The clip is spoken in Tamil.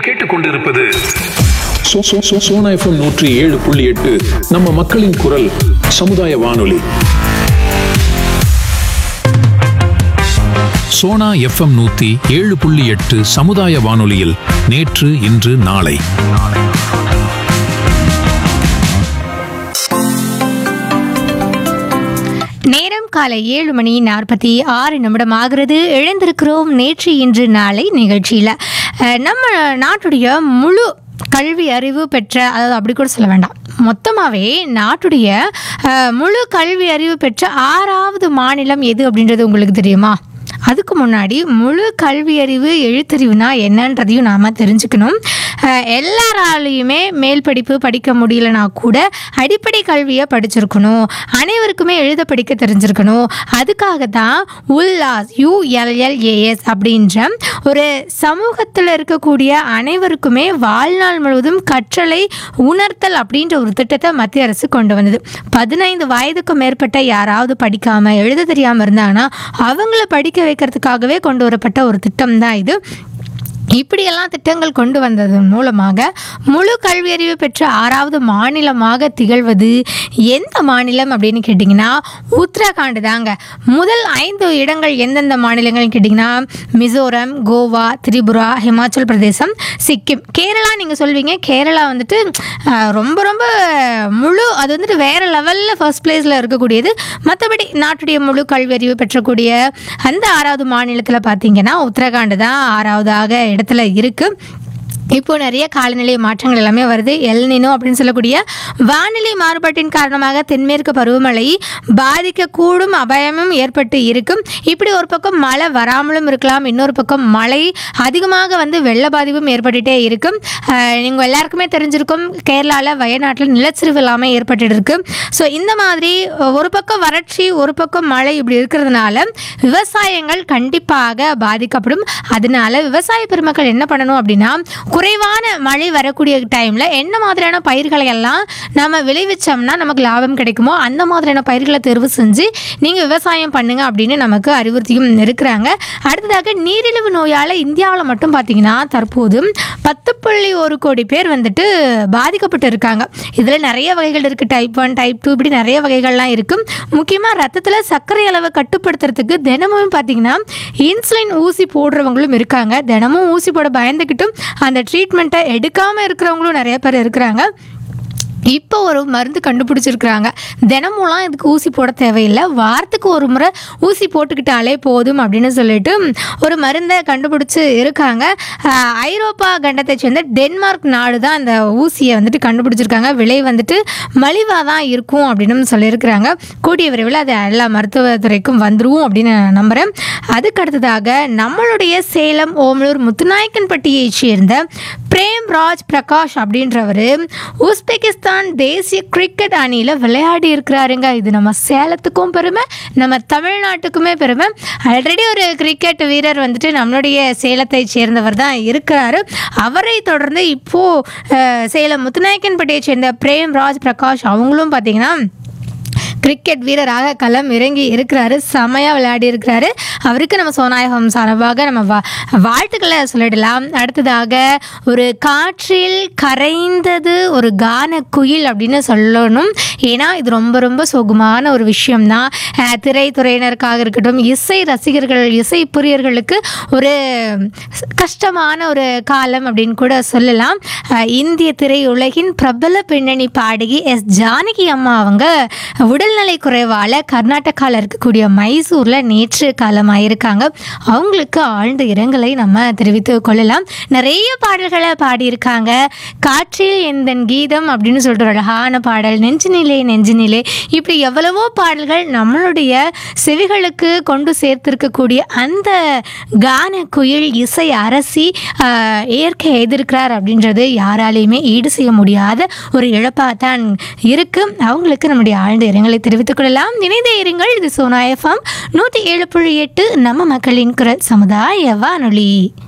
கேட்டுக்கொண்டிருப்பது சோ- சோ- சோ- சோனா எஃப்எம் நூற்றி ஏழு புள்ளி எட்டு நம்ம மக்களின் குரல் சமுதாய வானொலி சோனா எஃப்எம் நூத்தி ஏழு புள்ளி எட்டு சமுதாய வானொலியில் நேற்று இன்று நாளை நேரம் காலை ஏழு மணி நாற்பத்தி ஆறு நிமிடம் ஆகிறது எழுந்திருக்கிறோம் நேற்று இன்று நாளை நிகழ்ச்சியில் அஹ், நம்ம நாட்டுடைய முழு கல்வி அறிவு பெற்ற அதாவது அப்படி கூட சொல்ல வேண்டாம் மொத்தமாகவே நாட்டுடைய அஹ், முழு கல்வி அறிவு பெற்ற ஆறாவது மாநிலம் எது அப்படின்றது உங்களுக்கு தெரியுமா அதுக்கு முன்னாடி முழு கல்வி அறிவு எழுத்தறிவுனா என்னன்றதையும் நாம் தெரிஞ்சுக்கணும் அஹ் எல்லாராலையுமே மேல் படிப்பு படிக்க முடியலனா கூட அடிப்படை கல்வியை படிச்சிருக்கணும் அனைவருக்குமே எழுத படிக்க தெரிஞ்சிருக்கணும் அதுக்காக தான் உல்லாஸ் யூஎல்எல்ஏஎஸ் அப்படின்ற ஒரு சமூகத்தில் இருக்கக்கூடிய அனைவருக்குமே வாழ்நாள் முழுவதும் கற்றலை உணர்த்தல் அப்படின்ற ஒரு திட்டத்தை மத்திய அரசு கொண்டு வந்தது பதினைந்து வயதுக்கு மேற்பட்ட யாராவது படிக்காம எழுத தெரியாம இருந்தாங்கன்னா அவங்கள படிக்க வைக்கிறதுக்காகவே கொண்டு வரப்பட்ட ஒரு திட்டம் தான் இது இப்படியெல்லாம் திட்டங்கள் கொண்டு வந்ததன் மூலமாக முழு கல்வியறிவு பெற்ற ஆறாவது மாநிலமாக திகழ்வது எந்த மாநிலம் அப்படின்னு கேட்டிங்கன்னா உத்தரகாண்ட் தாங்க முதல் ஐந்து இடங்கள் எந்தெந்த மாநிலங்கள்னு கேட்டிங்கன்னா மிசோரம் கோவா திரிபுரா ஹிமாச்சல் பிரதேசம் சிக்கிம் கேரளா நீங்கள் சொல்வீங்க கேரளா வந்துட்டு ஆஹ், ரொம்ப ரொம்ப முழு அது வந்துட்டு வேறு லெவலில் ஃபர்ஸ்ட் பிளேஸில் இருக்கக்கூடியது மற்றபடி நாட்டுடைய முழு கல்வியறிவு பெற்றக்கூடிய அந்த ஆறாவது மாநிலத்தில் பார்த்தீங்கன்னா உத்தரகாண்ட் தான் ஆறாவதாக இடத்துல இருக்குது இப்போ நிறைய காலநிலை மாற்றங்கள் எல்லாமே வருது எல்னினோ அப்படின்னு சொல்லக்கூடிய வானிலை மாறுபாட்டின் காரணமாக தென்மேற்கு பருவமழை பாதிக்கக்கூடும் அபாயமும் ஏற்பட்டு இருக்கும் இப்படி ஒரு பக்கம் மழை வராமலும் இருக்கலாம் இன்னொரு பக்கம் மழை அதிகமாக வந்து வெள்ள பாதிப்பும் ஏற்பட்டுட்டே இருக்கும் நீங்கள் எல்லாருக்குமே தெரிஞ்சிருக்கும் கேரளாவில் வயநாட்டில் நிலச்சரிவு எல்லாமே ஏற்பட்டு இருக்கு ஸோ இந்த மாதிரி ஒரு பக்கம் வறட்சி ஒரு பக்கம் மழை இப்படி இருக்கிறதுனால விவசாயங்கள் கண்டிப்பாக பாதிக்கப்படும் அதனால விவசாய பெருமக்கள் என்ன பண்ணணும் அப்படின்னா குறைவான மழை வரக்கூடிய டைமில் என்ன மாதிரியான பயிர்களை எல்லாம் நம்ம விளைவிச்சோம்னா நமக்கு லாபம் கிடைக்குமோ அந்த மாதிரியான பயிர்களை தேர்வு செஞ்சு நீங்கள் விவசாயம் பண்ணுங்க அப்படின்னு நமக்கு அறிவுறுத்தியும் இருக்கிறாங்க அடுத்ததாக நீரிழிவு நோயால் இந்தியாவில் மட்டும் பார்த்தீங்கன்னா தற்போது பத்து புள்ளி ஒரு கோடி பேர் வந்துட்டு பாதிக்கப்பட்டு இருக்காங்க இதில் நிறைய வகைகள் இருக்குது டைப் ஒன் டைப் டூ இப்படி நிறைய வகைகள்லாம் இருக்குது முக்கியமாக ரத்தத்தில் சர்க்கரை அளவை கட்டுப்படுத்துறதுக்கு தினமும் பார்த்தீங்கன்னா இன்சுலின் ஊசி போடுறவங்களும் இருக்காங்க தினமும் ஊசி போட பயந்துக்கிட்டும் அந்த ட்ரீட்மெண்ட்டை எடுக்காமல் இருக்கிறவங்களும் நிறைய பேர் இருக்கிறாங்க இப்போ ஒரு மருந்து கண்டுபிடிச்சிருக்கிறாங்க தினமும்லாம் இதுக்கு ஊசி போட தேவையில்லை வாரத்துக்கு ஒரு முறை ஊசி போட்டுக்கிட்டாலே போதும் அப்படின்னு சொல்லிட்டு ஒரு மருந்தை கண்டுபிடிச்சு இருக்காங்க ஆஹ் ஐரோப்பா கண்டத்தை சேர்ந்த டென்மார்க் நாடு தான் அந்த ஊசியை வந்துட்டு கண்டுபிடிச்சிருக்காங்க விலை வந்துட்டு மலிவாக தான் இருக்கும் அப்படின்னு சொல்லியிருக்கிறாங்க கூடிய விரைவில் அது எல்லா மருத்துவத்துறைக்கும் வந்துருவும் அப்படின்னு நான் நம்புகிறேன் அதுக்கு அடுத்ததாக நம்மளுடைய சேலம் ஓமலூர் முத்துநாயக்கன்பட்டியை சேர்ந்த பிரேம் ராஜ் பிரகாஷ் அப்படின்றவர் உஸ்பெகிஸ்தான் தேசிய கிரிக்கெட் அணியில் விளையாடி இருக்கிறாருங்க இது நம்ம சேலத்துக்கும் பெருமை நம்ம தமிழ்நாட்டுக்குமே பெருமை ஆல்ரெடி ஒரு கிரிக்கெட் வீரர் வந்துட்டு நம்மளுடைய சேலத்தை சேர்ந்தவர் தான் இருக்கிறாரு அவரை தொடர்ந்து இப்போது சேலம் முத்துநாயக்கன்பட்டியை சேர்ந்த பிரேம் ராஜ் பிரகாஷ் அவங்களும் பார்த்தீங்கன்னா கிரிக்கெட் வீரராக களம் இறங்கி இருக்கிறாரு செமையாக விளையாடி இருக்கிறாரு அவருக்கு நம்ம சோநாயகம் சார்பாக நம்ம வா வாழ்த்துக்களை சொல்லிடலாம் அடுத்ததாக ஒரு காற்றில் கரைந்தது ஒரு கான குயில் அப்படின்னு சொல்லணும் ஏன்னா இது ரொம்ப ரொம்ப சுகமான ஒரு விஷயம்தான் அஹ், திரைத்துறையினருக்காக இருக்கட்டும் இசை ரசிகர்கள் இசை பிரியர்களுக்கு ஒரு கஷ்டமான ஒரு காலம் அப்படின்னு கூட சொல்லலாம் அஹ், இந்திய திரையுலகின் பிரபல பின்னணி பாடகி எஸ் ஜானகி அம்மா அவங்க உடல்நலை குறைவால் கர்நாடகாவில் இருக்கக்கூடிய மைசூரில் நேற்று காலமாயிருக்காங்க அவங்களுக்கு ஆழ்ந்த இரங்கலை நம்ம தெரிவித்துக் கொள்ளலாம் நிறைய பாடல்களை பாடியிருக்காங்க காற்றில் எந்தன் கீதம் அப்படின்னு சொல்லிட்டு ஒரு அழகான பாடல் நெஞ்சினிலே நெஞ்சினிலே இப்படி எவ்வளவோ பாடல்கள் நம்மளுடைய செவிகளுக்கு கொண்டு சேர்த்திருக்கக்கூடிய அந்த கான குயில் இசை அரசி ஆஹ், இயற்கை எதிர்க்கிறார் அப்படின்றது யாராலையுமே ஈடு செய்ய முடியாத ஒரு இழப்பாக தான் இருக்கு அவங்களுக்கு நம்முடைய ஆழ்ந்த இரங்கலை தெரிவித்துக் கொள்ளலாம் இணைந்தே இருங்கள் இது சோனா எஃப்எம் நூற்றி ஏழு புள்ளி எட்டு நம்ம மக்களின் குரல் சமுதாய வானொலி